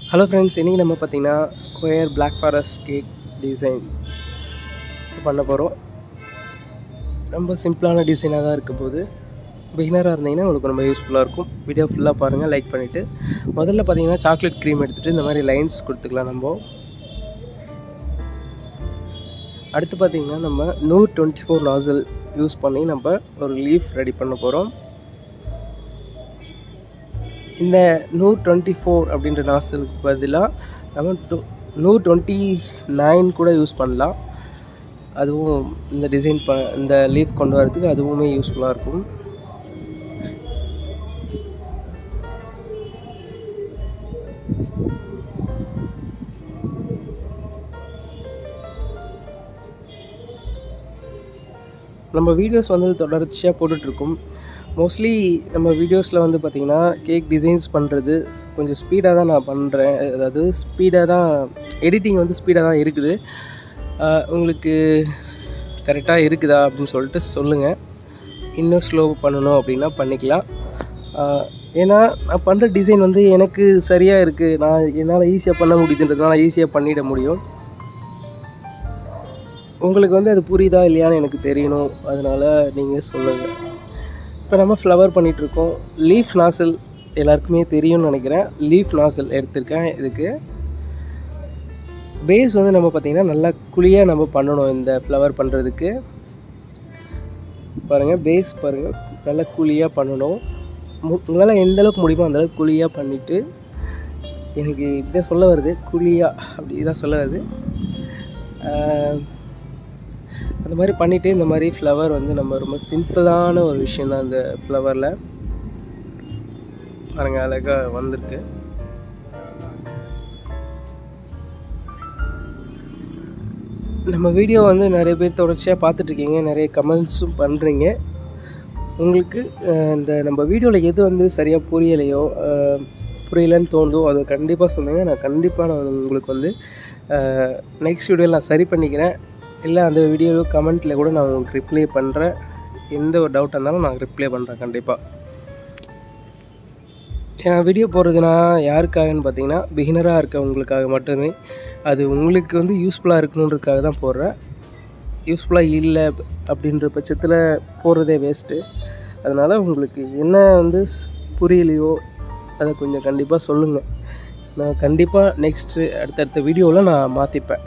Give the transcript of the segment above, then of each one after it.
hello friends இன்றைக்கி நம்ம பார்த்தீங்கன்னா square black forest cake designs பண்ண போகிறோம் ரொம்ப சிம்பிளான டிசைனாக தான் இருக்க போது பிகினராக இருந்தீங்கன்னா உங்களுக்கு ரொம்ப யூஸ்ஃபுல்லாக இருக்கும் வீடியோ ஃபுல்லாக பாருங்கள் லைக் பண்ணிவிட்டு முதல்ல பார்த்தீங்கன்னா சாக்லேட் க்ரீம் எடுத்துகிட்டு இந்த மாதிரி லைன்ஸ் கொடுத்துக்கலாம் நம்ம அடுத்து பார்த்தீங்கன்னா நம்ம நூறு டுவெண்ட்டி ஃபோர் நாசல் யூஸ் பண்ணி நம்ம ஒரு லீஃப் ரெடி பண்ண போகிறோம் இந்த நூ டுவெண்ட்டி ஃபோர் அப்படின்ற நாசலுக்கு பதிலாக நம்ம டூ நூ டுவெண்ட்டி நைன் கூட யூஸ் பண்ணலாம் அதுவும் இந்த டிசைன் ப இந்த லீஃப் கொண்டு வரதுக்கு அதுவுமே யூஸ்ஃபுல்லாக இருக்கும் நம்ம வீடியோஸ் வந்து தொடர்ச்சியாக போட்டுட்ருக்கோம் மோஸ்ட்லி நம்ம வீடியோஸில் வந்து பார்த்திங்கன்னா கேக் டிசைன்ஸ் பண்ணுறது கொஞ்சம் ஸ்பீடாக தான் நான் பண்ணுறேன் அதாவது ஸ்பீடாக தான் எடிட்டிங் வந்து ஸ்பீடாக தான் இருக்குது உங்களுக்கு கரெக்டாக இருக்குதா அப்படின்னு சொல்லிட்டு சொல்லுங்கள் இன்னும் ஸ்லோ பண்ணணும் அப்படின்னா பண்ணிக்கலாம் ஏன்னா நான் பண்ணுற டிசைன் வந்து எனக்கு சரியாக இருக்குது நான் என்னால் ஈஸியாக பண்ண முடியுதுன்றதுனால ஈஸியாக பண்ணிட முடியும் உங்களுக்கு வந்து அது புரியுதா இல்லையான்னு எனக்கு தெரியணும் அதனால் நீங்கள் சொல்லுங்கள் இப்போ நம்ம ஃப்ளவர் பண்ணிகிட்ருக்கோம் லீஃப் நாசல் எல்லாருக்குமே தெரியும்னு நினைக்கிறேன் லீஃப் நாசல் எடுத்திருக்கேன் இதுக்கு பேஸ் வந்து நம்ம பார்த்திங்கன்னா நல்லா குழியாக நம்ம பண்ணணும் இந்த ஃப்ளவர் பண்ணுறதுக்கு பாருங்கள் பேஸ் பாருங்கள் நல்லா குழியாக பண்ணணும் உங்களால் எந்த அளவுக்கு முடியுமோ அந்தளவுக்கு குழியாக பண்ணிவிட்டு எனக்கு இப்படி சொல்ல வருது குழியாக அப்படி தான் சொல்ல வருது அந்த மாதிரி பண்ணிவிட்டு இந்த மாதிரி ஃப்ளவர் வந்து நம்ம ரொம்ப சிம்பிளான ஒரு விஷயம் தான் இந்த ஃப்ளவரில் பாருங்கள் அழகாக வந்திருக்கு நம்ம வீடியோ வந்து நிறைய பேர் தொடர்ச்சியாக பார்த்துட்ருக்கீங்க நிறைய கமெண்ட்ஸும் பண்ணுறீங்க உங்களுக்கு இந்த நம்ம வீடியோவில் எது வந்து சரியாக புரியலையோ புரியலன்னு தோணுதோ அதை கண்டிப்பாக சொல்லுங்கள் நான் கண்டிப்பாக நான் உங்களுக்கு வந்து நெக்ஸ்ட் வீடியோவில் நான் சரி பண்ணிக்கிறேன் இல்லை அந்த வீடியோ கமெண்ட்டில் கூட நான் உங்களுக்கு ரிப்ளை பண்ணுறேன் எந்த ஒரு டவுட்டாக இருந்தாலும் நான் ரிப்ளை பண்ணுறேன் கண்டிப்பாக என் வீடியோ போடுறதுனா யாருக்காகன்னு பார்த்தீங்கன்னா பிகினராக இருக்கவங்களுக்காக மட்டுமே அது உங்களுக்கு வந்து யூஸ்ஃபுல்லாக இருக்கணுன்றதுக்காக தான் போடுறேன் யூஸ்ஃபுல்லாக இல்லை அப்படின்ற பட்சத்தில் போடுறதே வேஸ்ட்டு அதனால் உங்களுக்கு என்ன வந்து புரியலையோ அதை கொஞ்சம் கண்டிப்பாக சொல்லுங்கள் நான் கண்டிப்பாக நெக்ஸ்ட்டு அடுத்தடுத்த வீடியோவில் நான் மாற்றிப்பேன்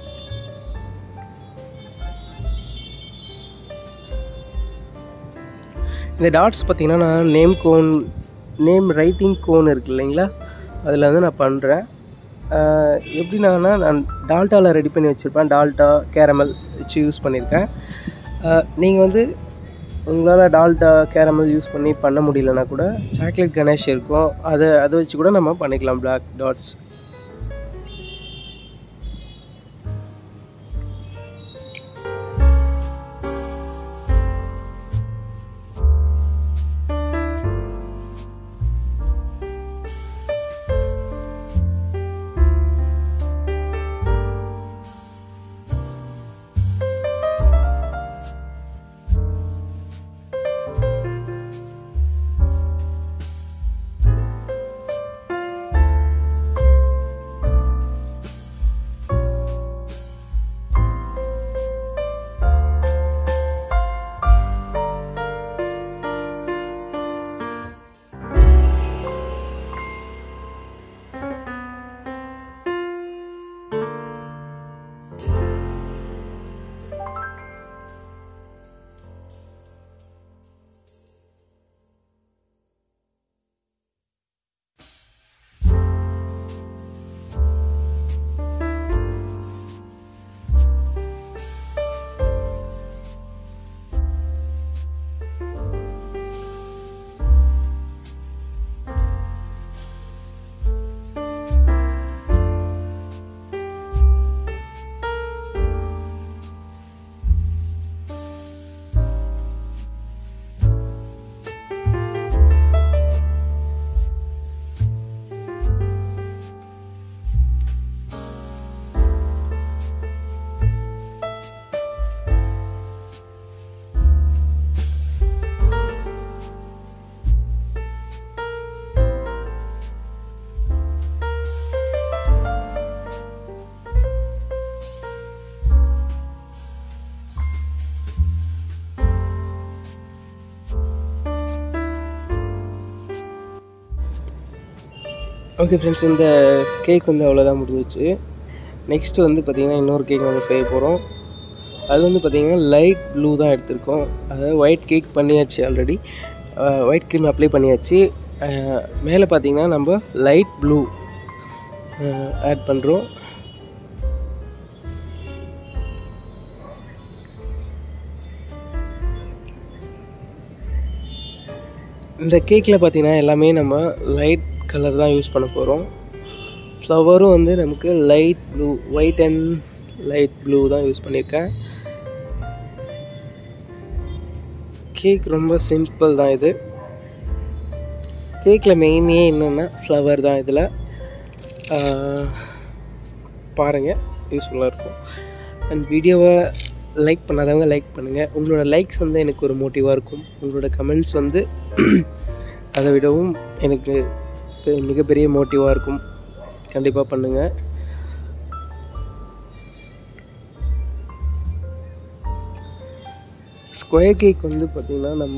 இந்த டாட்ஸ் பார்த்திங்கன்னா நான் name cone name writing cone இருக்குது இல்லைங்களா அதில் வந்து நான் பண்ணுறேன் எப்படின்னா நான் டால்ட்டாவில் ரெடி பண்ணி வச்சுருப்பேன் டால்ட்டா கேரமல் வச்சு யூஸ் பண்ணியிருக்கேன் நீங்கள் வந்து உங்களால் டால்ட்டா கேரமல் யூஸ் பண்ணி பண்ண முடியலன்னா கூட சாக்லேட் கணேஷ் இருக்கும் அதை அதை வச்சு கூட நம்ம பண்ணிக்கலாம் பிளாக் டாட்ஸ் ஓகே ஃப்ரெண்ட்ஸ் இந்த கேக் வந்து அவ்வளோதான் முடிஞ்சிச்சு நெக்ஸ்ட்டு வந்து பார்த்திங்கன்னா இன்னொரு கேக் வந்து செய்ய போகிறோம் அது வந்து பார்த்திங்கன்னா லைட் ப்ளூ தான் எடுத்திருக்கோம் அதாவது ஒயிட் கேக் பண்ணியாச்சு ஆல்ரெடி ஒயிட் க்ரீம் அப்ளை பண்ணியாச்சு அஹ், மேலே பார்த்திங்கன்னா நம்ம லைட் ப்ளூ ஆட் பண்ணுறோம் இந்த கேக்கில் பார்த்தீங்கன்னா எல்லாமே நம்ம லைட் கலர் தான் யூஸ் பண்ண போகிறோம் ஃப்ளவரும் வந்து நமக்கு light blue white and light blue தான் யூஸ் பண்ணியிருக்கேன் கேக் ரொம்ப சிம்பிள் தான் இது கேக்கில் மெயினே என்னென்னா ஃப்ளவர் தான் இதில் பாருங்கள் யூஸ்ஃபுல்லாக இருக்கும் அண்ட் வீடியோவை லைக் பண்ணாதவங்க லைக் பண்ணுங்கள் உங்களோட லைக்ஸ் வந்து எனக்கு ஒரு மோட்டிவாக இருக்கும் உங்களோட கமெண்ட்ஸ் வந்து அதை விடவும் எனக்கு பெ- மிகப்பெரிய மோட்டிவாக இருக்கும் கண்டிப்பாக பண்ணுங்கள் ஸ்கொயர் கேக் வந்து பார்த்திங்கன்னா நம்ம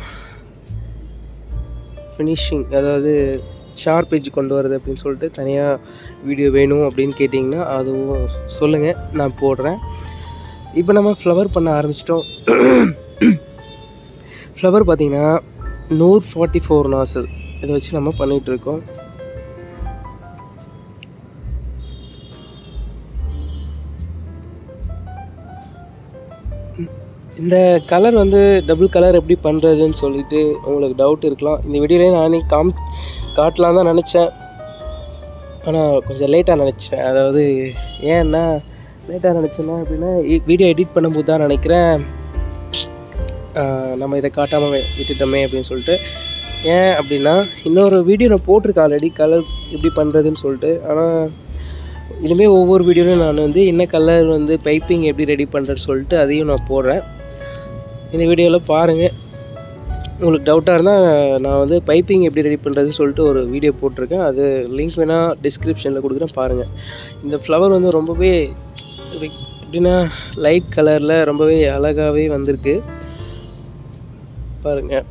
ஃபினிஷிங் அதாவது ஷார்ப் எட்ஜ் கொண்டு வரது அப்படின்னு சொல்லிட்டு தனியாக வீடியோ வேணும் அப்படின்னு கேட்டிங்கன்னா அதுவும் சொல்லுங்கள் நான் போடுறேன் இப்போ நம்ம ஃப்ளவர் பண்ண ஆரம்பிச்சிட்டோம் ஃப்ளவர் பார்த்தீங்கன்னா நூர் ஃபார்ட்டி ஃபோர் நாசல் இதை வச்சு நம்ம பண்ணிகிட்டு இருக்கோம் இந்த கலர் வந்து டபுள் கலர் எப்படி பண்ணுறதுன்னு சொல்லிட்டு உங்களுக்கு டவுட் இருக்கலாம் இந்த வீடியோலேயே நானே காம் காட்டலாம் தான் நினச்சேன் ஆனால் கொஞ்சம் லேட்டாக நினச்சிட்டேன் அதாவது ஏன்னா லேட்டாக நினச்சேன்னா அப்படின்னா வீடியோ எடிட் பண்ணும்போது தான் நினைக்கிறேன் ஆஹ் நம்ம இதை காட்டாமல் விட்டுட்டோமே அப்படின்னு சொல்லிட்டு ஏன் அப்படின்னா இன்னொரு வீடியோ நான் போட்டிருக்கேன் ஆல்ரெடி கலர் எப்படி பண்ணுறதுன்னு சொல்லிட்டு ஆனால் இனிமேல் ஒவ்வொரு வீடியோலையும் நான் வந்து என்ன கலர் வந்து பைப்பிங் எப்படி ரெடி பண்ணுறேன்னு சொல்லிட்டு அதையும் நான் போடுறேன் இந்த வீடியோவில் பாருங்கள் உங்களுக்கு டவுட்டாக இருந்தால் நான் வந்து பைப்பிங் எப்படி ரெடி பண்ணுறதுன்னு சொல்லிட்டு ஒரு வீடியோ போட்டிருக்கேன் அது லிங்க் வேணால் டிஸ்கிரிப்ஷனில் கொடுக்குறேன் பாருங்கள் இந்த ஃப்ளவர் வந்து ரொம்பவே எப்படி- எப்படின்னா லைட் கலரில் ரொம்பவே அழகாகவே வந்திருக்கு பாருங்கள்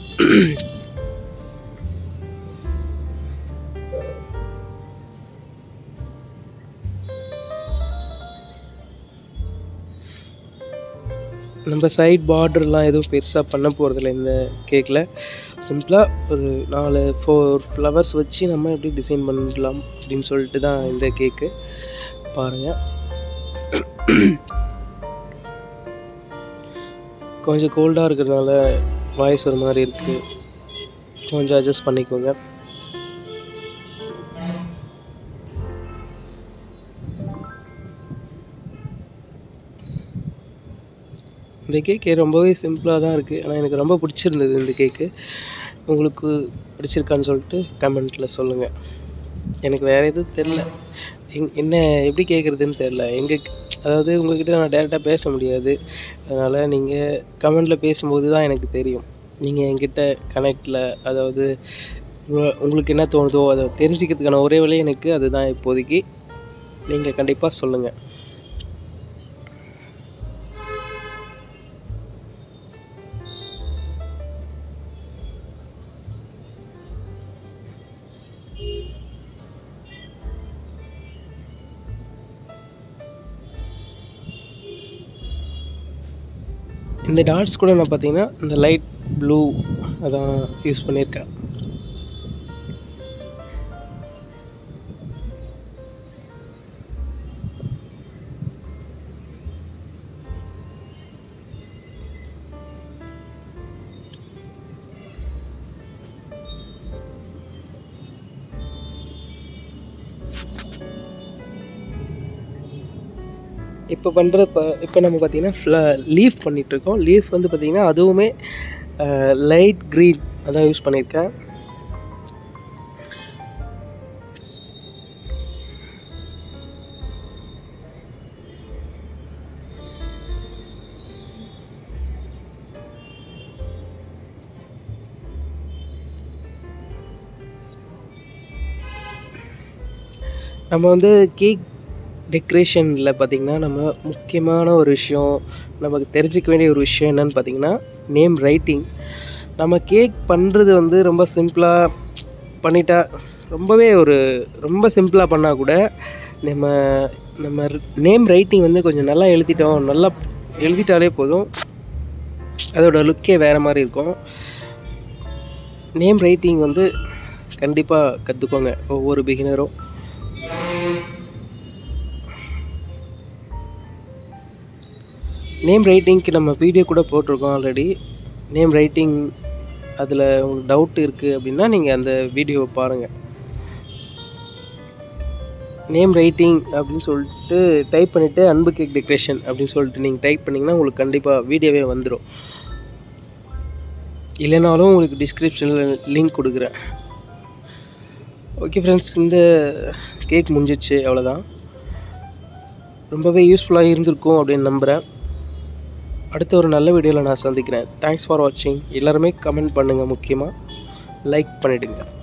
நம்ம சைட் பார்டர்லாம் எதுவும் பெருசாக பண்ண போகிறதில்ல இந்த கேக்கில் சிம்பிளாக ஒரு நாலு ஃபோர் ஃப்ளவர்ஸ் வச்சு நம்ம எப்படி டிசைன் பண்ணலாம் அப்படின்னு சொல்லிட்டு தான் இந்த கேக்கு பாருங்கள் கொஞ்சம் கோல்டாக இருக்கிறதுனால வாய்ஸ் ஒரு மாதிரி இருக்குது கொஞ்சம் அட்ஜஸ்ட் பண்ணிக்கோங்க இந்த கேக்கு ரொம்பவே சிம்பிளாக தான் இருக்குது ஆனால் எனக்கு ரொம்ப பிடிச்சிருந்தது இந்த கேக்கு உங்களுக்கு பிடிச்சிருக்கான்னு சொல்லிட்டு கமெண்ட்டில் சொல்லுங்கள் எனக்கு வேறு எதுவும் தெரில எங் என்ன எப்படி கேட்குறதுன்னு தெரில எங்கே அதாவது உங்ககிட்ட நான் டேரெக்டாக பேச முடியாது அதனால் நீங்கள் கமெண்டில் பேசும்போது தான் எனக்கு தெரியும் நீங்கள் என்கிட்ட கனெக்டில் அதாவது உங்க- உங்களுக்கு என்ன தோணுதோ அதை தெரிஞ்சுக்கிறதுக்கான ஒரே வழி எனக்கு அதுதான் இப்போதைக்கு நீங்கள் கண்டிப்பாக சொல்லுங்கள் இந்த டாட்ஸ் கூட நான் பார்த்தீங்கன்னா இந்த லைட் ப்ளூ அதான் யூஸ் பண்ணியிருக்கேன் இப்போ பண்ணுற இப்போ இப்போ நம்ம பார்த்தீங்கன்னா ஃப்ள லீஃப் பண்ணிகிட்ருக்கோம் லீஃப் வந்து பார்த்திங்கன்னா அதுவுமே லைட் க்ரீன் அதான் யூஸ் பண்ணியிருக்கேன் நம்ம வந்து கேக் டெக்கரேஷனில் பார்த்திங்கன்னா நம்ம முக்கியமான ஒரு விஷயம் நமக்கு தெரிஞ்சிக்க வேண்டிய ஒரு விஷயம் என்னன்னு பார்த்திங்கன்னா நேம் ரைட்டிங் நம்ம கேக் பண்ணுறது வந்து ரொம்ப சிம்பிளாக பண்ணிட்டா ரொம்பவே ஒரு ரொம்ப சிம்பிளாக பண்ணால் கூட நம்ம நம்ம நேம் ரைட்டிங் வந்து கொஞ்சம் நல்லா எழுதிட்டோம் நல்லா எழுதிட்டாலே போதும் அதோட லுக்கே வேறு மாதிரி இருக்கும் நேம் ரைட்டிங் வந்து கண்டிப்பாக கற்றுக்கோங்க ஒவ்வொரு பிகினரும் நேம் ரைட்டிங்க்கு நம்ம வீடியோ கூட போட்டிருக்கோம் ஆல்ரெடி நேம் ரைட்டிங் அதில் உங்களுக்கு டவுட் இருக்குது அப்படின்னா நீங்கள் அந்த வீடியோவை பாருங்கள் நேம் ரைட்டிங் அப்படின்னு சொல்லிட்டு டைப் பண்ணிவிட்டு அன்பு கேக் டெக்கரேஷன் அப்படின்னு சொல்லிட்டு நீங்கள் டைப் பண்ணிங்கன்னா உங்களுக்கு கண்டிப்பாக வீடியோவே வந்துடும் இல்லைனாலும் உங்களுக்கு டிஸ்கிரிப்ஷனில் லிங்க் கொடுக்குறேன் ஓகே ஃப்ரெண்ட்ஸ் இந்த கேக் முடிஞ்சிச்சு அவ்வளோதான் ரொம்பவே யூஸ்ஃபுல்லாக இருந்திருக்கும் அப்படின்னு நம்புகிறேன் அடுத்த ஒரு நல்ல வீடியோவில் நான் சந்திக்கிறேன் தேங்க்ஸ் ஃபார் வாட்சிங் எல்லாருமே கமெண்ட் பண்ணுங்கள் முக்கியமாக லைக் பண்ணிவிடுங்க